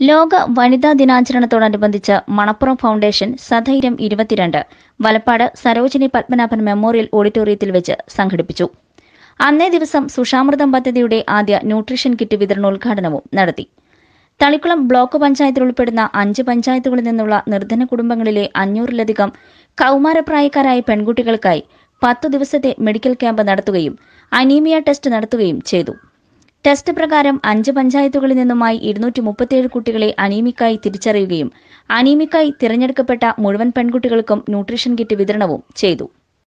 ലോക വനിതാ ദിനാചരണത്തോടനുബന്ധിച്ച് മണപ്പുറം ഫൗണ്ടേഷൻ സധൈര്യം ഇരുപത്തിരണ്ട് വലപ്പാട് സരോജിനി പത്മനാഭൻ മെമ്മോറിയൽ ഓഡിറ്റോറിയത്തിൽ വെച്ച് സംഘടിപ്പിച്ചു അന്നേ ദിവസം സുഷാമൃതം പദ്ധതിയുടെ ആദ്യ ന്യൂട്രീഷൻ കിറ്റ് വിതരണോദ്ഘാടനവും നടത്തി തളിക്കുളം ബ്ലോക്ക് പഞ്ചായത്തിൽ ഉൾപ്പെടുന്ന അഞ്ച് പഞ്ചായത്തുകളിൽ നിന്നുള്ള നിർധന കുടുംബങ്ങളിലെ അഞ്ഞൂറിലധികം കൗമാരപ്രായക്കാരായ പെൺകുട്ടികൾക്കായി പത്തു ദിവസത്തെ മെഡിക്കൽ ക്യാമ്പ് നടത്തുകയും അനീമിയ ടെസ്റ്റ് നടത്തുകയും ചെയ്തു ടെസ്റ്റ് പ്രകാരം അഞ്ച് പഞ്ചായത്തുകളിൽ നിന്നുമായി ഇരുന്നൂറ്റി മുപ്പത്തിയേഴ് കുട്ടികളെ അനീമിക്കായി തിരിച്ചറിയുകയും അനീമിക്കായി തിരഞ്ഞെടുക്കപ്പെട്ട മുഴുവൻ പെൺകുട്ടികൾക്കും ന്യൂട്രീഷൻ കിറ്റ് വിതരണവും ചെയ്തു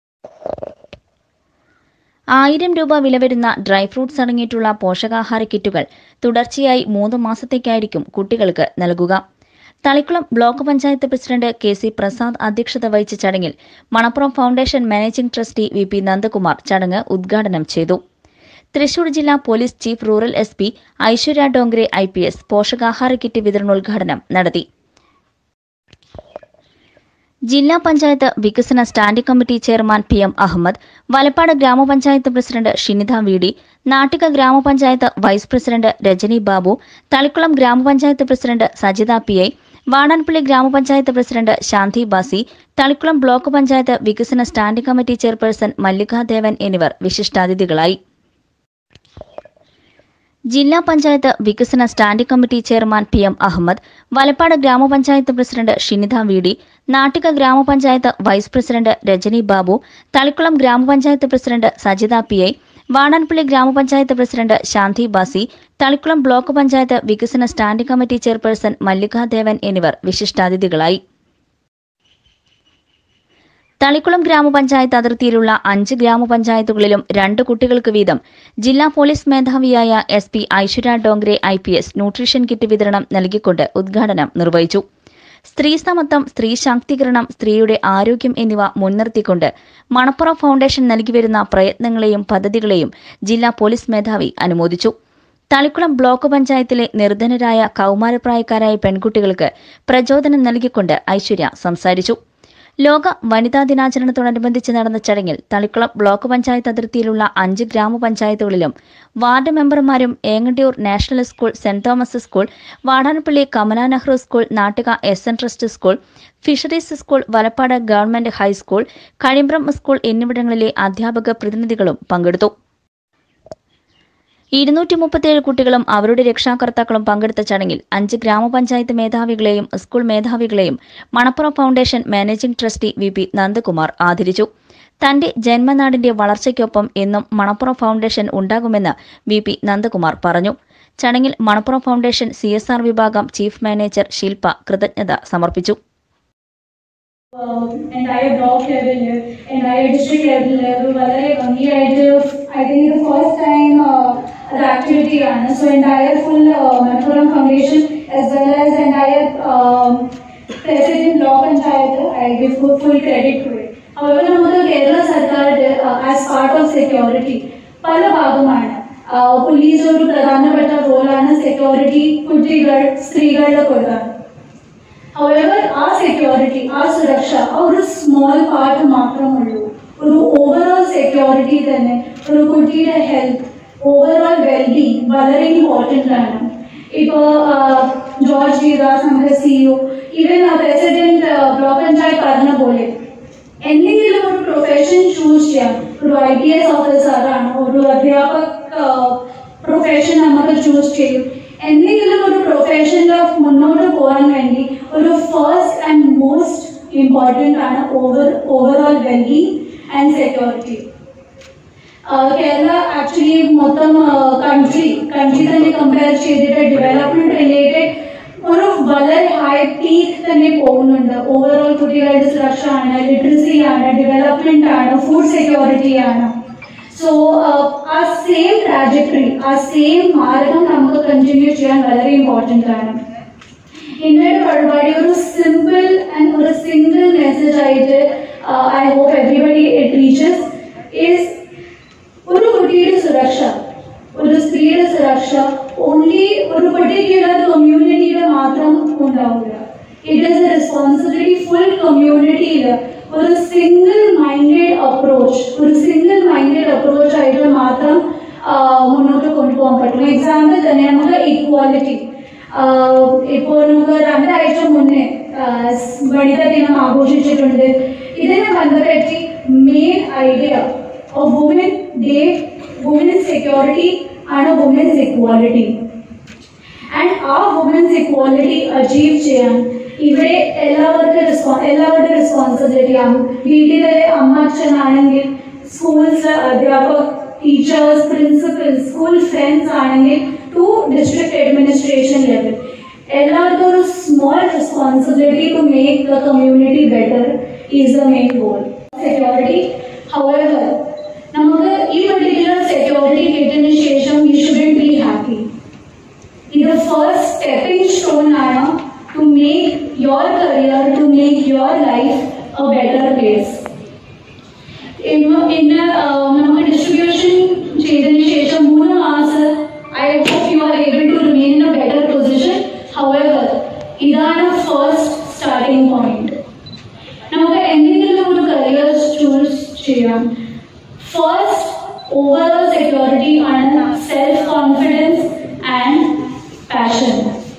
ആയിരം രൂപ വില വരുന്ന ഡ്രൈ ഫ്രൂട്ട്സ് അടങ്ങിയിട്ടുള്ള പോഷകാഹാര കിറ്റുകൾ തുടർച്ചയായി മൂന്ന് മാസത്തേക്കായിരിക്കും കുട്ടികൾക്ക് നൽകുക Thalikulam block panchayat president K C Prasad അധ്യക്ഷത വഹിച്ച ചടങ്ങിൽ Manappuram foundation managing trustee V P Nandakumar ചടങ്ങ് ഉദ്ഘാടനം ചെയ്തു തൃശൂർ ജില്ലാ police chief rural S P Aishwarya Dongre I P S പോഷകാഹാര കിറ്റ് വിതരണോദ്ഘാടനം നടത്തി ജില്ലാ പഞ്ചായത്ത് വികസന standing committee chairman P M Ahammed Valappad ഗ്രാമപഞ്ചായത്ത് president Shinitha V D Nattika ഗ്രാമപഞ്ചായത്ത് വൈസ് പ്രസിഡന്റ് രജനി ബാബു തളിക്കുളം ഗ്രാമപഞ്ചായത്ത് president Sajitha P I Vadanappally ഗ്രാമപഞ്ചായത്ത് പ്രസിഡന്റ് ശാന്തി ബാസി തളിക്കുളം ബ്ലോക്ക് പഞ്ചായത്ത് വികസന standing committee chairperson Mallika Devan എന്നിവർ വിശിഷ്ടാതിഥികളായി ജില്ലാ പഞ്ചായത്ത് വികസന standing committee chairman P M Ahammed Valappad ഗ്രാമപഞ്ചായത്ത് president Shinitha V D Nattika ഗ്രാമപഞ്ചായത്ത് വൈസ് പ്രസിഡന്റ് രജനി ബാബു തളിക്കുളം ഗ്രാമപഞ്ചായത്ത് president Sajitha P I Vadanappally ഗ്രാമപഞ്ചായത്ത് പ്രസിഡന്റ് ശാന്തി ബാസി തളിക്കുളം ബ്ലോക്ക് പഞ്ചായത്ത് വികസന standing committee chairperson Mallika Devan എന്നിവർ വിശിഷ്ടാതിഥികളായി തളിക്കുളം ഗ്രാമപഞ്ചായത്ത് അതിർത്തിയിലുള്ള അഞ്ച് ഗ്രാമപഞ്ചായത്തുകളിലും രണ്ട് കുട്ടികൾക്ക് വീതം ജില്ലാ പോലീസ് മേധാവിയായ S P Aishwarya Dongre I P S nutrition kit വിതരണം നൽകിക്കൊണ്ട് ഉദ്ഘാടനം നിർവഹിച്ചു സ്ത്രീ സമത്വം സ്ത്രീ ശാക്തീകരണം സ്ത്രീയുടെ ആരോഗ്യം എന്നിവ മുൻനിർത്തിക്കൊണ്ട് മണപ്പുറം ഫൗണ്ടേഷൻ നൽകിവരുന്ന പ്രയത്നങ്ങളെയും പദ്ധതികളെയും ജില്ലാ പോലീസ് മേധാവി അനുമോദിച്ചു തളിക്കുളം ബ്ലോക്ക് പഞ്ചായത്തിലെ നിർധനരായ കൗമാരപ്രായക്കാരായ പെൺകുട്ടികൾക്ക് പ്രചോദനം നൽകിക്കൊണ്ട് ഐശ്വര്യ സംസാരിച്ചു ലോക വനിതാ ദിനാചരണത്തോടനുബന്ധിച്ച് നടന്ന ചടങ്ങിൽ തളിക്കുളം ബ്ലോക്ക് പഞ്ചായത്ത് അതിർത്തിയിലുള്ള അഞ്ച് ഗ്രാമപഞ്ചായത്തുകളിലും വാർഡ് മെമ്പർമാരും Engandiyur national school saint Thomas school Vadanappally Kamala Nehru school Nattika S N trust school fisheries school Valappad government high school Kazhimbram school എന്നിവിടങ്ങളിലെ അധ്യാപക പ്രതിനിധികളും പങ്കെടുത്തു ഇരുന്നൂറ്റി മുപ്പത്തിയേഴ് കുട്ടികളും അവരുടെ രക്ഷാകർത്താക്കളും പങ്കെടുത്ത ചടങ്ങിൽ അഞ്ച് ഗ്രാമപഞ്ചായത്ത് മേധാവികളെയും സ്കൂൾ മേധാവികളെയും Manappuram foundation managing trustee V P Nandakumar ആദരിച്ചു തന്റെ ജന്മനാടിന്റെ വളർച്ചയ്ക്കൊപ്പം എന്നും മണപ്പുറം ഫൗണ്ടേഷൻ ഉണ്ടാകുമെന്ന് വി പി നന്ദകുമാർ പറഞ്ഞു ചടങ്ങിൽ മണപ്പുറം ഫൗണ്ടേഷൻ സി വിഭാഗം ചീഫ് മാനേജർ ശില്പ കൃതജ്ഞത സമർപ്പിച്ചു um, entire block level, entire district level level വളരെ ഭംഗിയായിട്ട് ഐ തിങ്ക് ഇത് ഫസ്റ്റ് ടൈം അത് ആക്ടിവിറ്റി ആണ് so entire full Malappuram foundation as well as entire president block panchayat I give full full credit to it അതുപോലെ നമുക്ക് കേരള സർക്കാർ ആസ് പാർട്ട് ഓഫ് സെക്യൂരിറ്റി പല ഭാഗമാണ് പോലീസ് ഒരു പ്രധാനപ്പെട്ട റോളാണ് സെക്യൂരിറ്റി കുട്ടികൾ സ്ത്രീകളുടെ കൊടുക്കാൻ However, our security, our സുരക്ഷ ആ ഒരു സ്മോൾ പാർട്ട് മാത്രമുള്ളൂ ഒരു ഓവറോൾ സെക്യൂരിറ്റി തന്നെ ഒരു കുട്ടിയുടെ ഹെൽത്ത് ഓവറോൾ വെൽബീങ് വളരെ ഇമ്പോർട്ടൻ്റ് ആണ് ഇപ്പോൾ ജോർജ് വികാസ് നമ്മുടെ CEO even president block panchayat പറഞ്ഞ പോലെ എന്തെങ്കിലും ഒരു പ്രൊഫഷൻ ചൂസ് ചെയ്യാം ഒരു ഐ പി എസ് ഓഫീസറാണ് ഒരു അധ്യാപക പ്രൊഫഷൻ നമുക്ക് ചൂസ് ചെയ്യും എന്തെങ്കിലും ഒരു പ്രൊഫഷനിൽ മുന്നോട്ട് പോകാൻ വേണ്ടി ഒരു ഫസ്റ്റ് ആൻഡ് മോസ്റ്റ് ഇമ്പോർട്ടൻ്റ് ആണ് over overall wellbeing and security Kerala actually മൊത്തം കൺട്രി കൺട്രി തന്നെ കമ്പയർ ചെയ്തിട്ട് ഡെവലപ്മെന്റ് റിലേറ്റഡ് ഒരു വളരെ ഹൈ പീക്ക് തന്നെ പോകുന്നുണ്ട് ഓവറോൾ കുട്ടികളുടെ സുരക്ഷ ആണ് ലിറ്ററസി ആണ് ഡെവലപ്മെന്റ് ആണ് ഫുഡ് സെക്യൂരിറ്റി ആണ് സോ ആ സെയിം ട്രാജക്ടറി ആ സെയിം മാർഗം നമുക്ക് കണ്ടിന്യൂ ചെയ്യാൻ വളരെ ഇമ്പോർട്ടൻ്റ് ആണ് ഇന്നത്തെ പരിപാടി ഒരു സിമ്പിൾ ആൻഡ് ഒരു സിംഗിൾ മെസ്സേജ് ആയിട്ട് I hope everybody it reaches is ഒരു കുട്ടിയുടെ സുരക്ഷ ഒരു സ്ത്രീയുടെ സുരക്ഷ ഓൺലി ഒരു പെർട്ടിക്കുലർ കമ്മ്യൂണിറ്റിയുടെ മാത്രം ഉണ്ടാവില്ല it is a responsibility full കമ്മ്യൂണിറ്റിയിൽ ഒരു സിംഗിൾ മൈൻഡഡ് അപ്രോച്ച് ഒരു സിംഗിൾ മൈൻഡഡ് അപ്രോച്ച് ആയിട്ട് മാത്രം ആ, മുന്നോട്ട് കൊണ്ടുപോകാൻ പറ്റും എക്സാമ്പിൾ തന്നെ നമുക്ക് ഇക്വാലിറ്റി ഇപ്പോൾ നമുക്ക് രണ്ടാഴ്ച മുന്നേ ആഹ് വനിതാ ദിനം ആഘോഷിച്ചിട്ടുണ്ട് ഇതിനെ ബന്ധപ്പെട്ടി main idea of woman day women's security ആണ് വുമൻസ് ഇക്വാലിറ്റി ആൻഡ് ആ വുമൻസ് ഇക്വാലിറ്റി അച്ചീവ് ചെയ്യാൻ ഇവിടെ എല്ലാവർക്കും റെസ്പോ എല്ലാവരുടെ റെസ്പോൺസിബിലിറ്റി ആണ് വീട്ടിലെ അമ്മ അച്ഛനാണെങ്കിൽ സ്കൂൾസ് അധ്യാപകർ ടീച്ചേഴ്സ് പ്രിൻസിപ്പൽ സ്കൂൾ ഫ്രണ്ട്സ് ആണെങ്കിൽ ടു ഡിസ്ട്രിക്ട് അഡ്മിനിസ്ട്രേഷൻ ലെവൽ എല്ലാവർക്കും ഒരു small responsibility to make the community better is the main goal security our നമുക്ക് ഈ പെർട്ടിക്കുലർ സെക്യൂരിറ്റി കിട്ടിയതിന് ശേഷം വി ഷുഡൻ ബി ഹാപ്പി ഇത് ഫസ്റ്റ് സ്റ്റെപ്പിംഗ് സ്റ്റോൺ ആണ് to make your career to make your life a better place ഇന്ന് ഇന്ന് നമുക്ക് distribution ചെയ്തതിന് ശേഷം മൂന്ന് മാസം I hope you are able to remain in a better position our ഇതാണ് ഫസ്റ്റ് സ്റ്റാർട്ടിംഗ് പോയിന്റ് നമുക്ക് എന്തെങ്കിലും ഒരു കരിയർ ചൂസ് ചെയ്യാം ഫസ്റ്റ് ഓവറോൾ സെക്യൂരിറ്റി ആണ് self confidence and passion.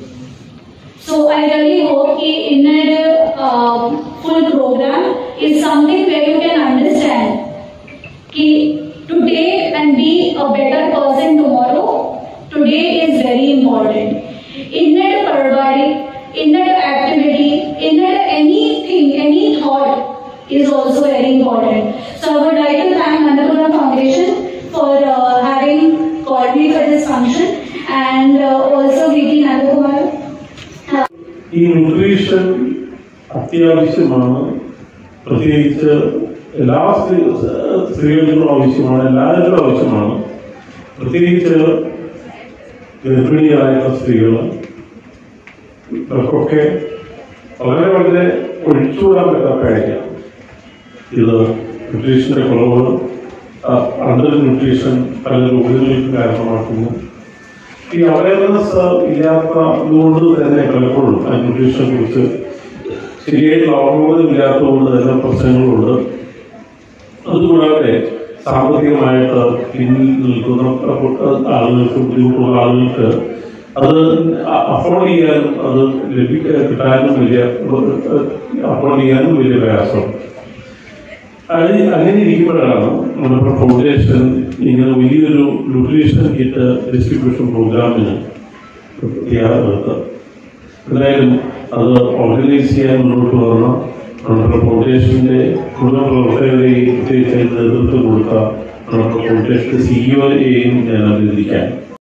So I really hope that in a uh, full program is something where you can understand that today and be a better person tomorrow, today is very important. In that parvadi, in that activity, in that anything, any thought is also very important. So I would like to thank Annapurna Foundation for uh, having called me for this function and uh, also VT Nandakumar. ഈ nutrition അത്യാവശ്യമാണ് പ്രത്യേകിച്ച് എല്ലാ സ്ത്രീ സ്ത്രീകൾക്കും ആവശ്യമാണ് എല്ലാവർക്കും ആവശ്യമാണ് പ്രത്യേകിച്ച് ഗർഭിണിയായ സ്ത്രീകൾ ഇവർക്കൊക്കെ വളരെ വളരെ ഒഴിച്ചുകൂടാൻ പറ്റാത്ത കാര്യമാണ് ഇത് ന്യൂട്രീഷൻ്റെ കുറവ് അണ്ടർ ന്യൂട്രീഷൻ പല രോഗങ്ങൾക്ക് കാരണമാക്കുന്നു ഈ അവയർനെസ് ഇല്ലാത്തതുകൊണ്ട് തന്നെ പലപ്പോഴും ആ ന്യൂട്രീഷനെ കുറിച്ച് ശരിയായിട്ടുള്ള അവബോധം ഇല്ലാത്തതുകൊണ്ട് തന്നെ പ്രശ്നങ്ങളുണ്ട് അതുകൂടാതെ സാമ്പത്തികമായിട്ട് പിന്നിൽ നിൽക്കുന്ന ആളുകൾക്ക് ബുദ്ധിമുട്ടുള്ള ആളുകൾക്ക് അത് അഫോർഡ് ചെയ്യാനും അത് ലഭിക്കാൻ കിട്ടാനും വലിയ അഫോർഡ് ചെയ്യാനും വലിയ പ്രയാസം അത് അങ്ങനെ ഇരിക്കുമ്പോഴാണ് നമ്മുടെ ഫൗണ്ടേഷൻ ഇങ്ങനെ വലിയൊരു ന്യൂട്രീഷൻ കിറ്റ് ഡിസ്ട്രിബ്യൂഷൻ പ്രോഗ്രാമിന് തയ്യാറെടുത്ത് എന്തായാലും അത് ഓർഗനൈസ് ചെയ്യാൻ മുന്നോട്ട് വന്ന നമ്മുടെ ഫൗണ്ടേഷൻ്റെ മുഴുവൻ പ്രവർത്തകരെയും പ്രത്യേകിച്ച് അതിന് നേതൃത്വം കൊടുത്ത നമ്മുടെ ഫൗണ്ടേഷൻ്റെ സിഇഒയെയും ഞാൻ അഭിനന്ദിക്കാൻ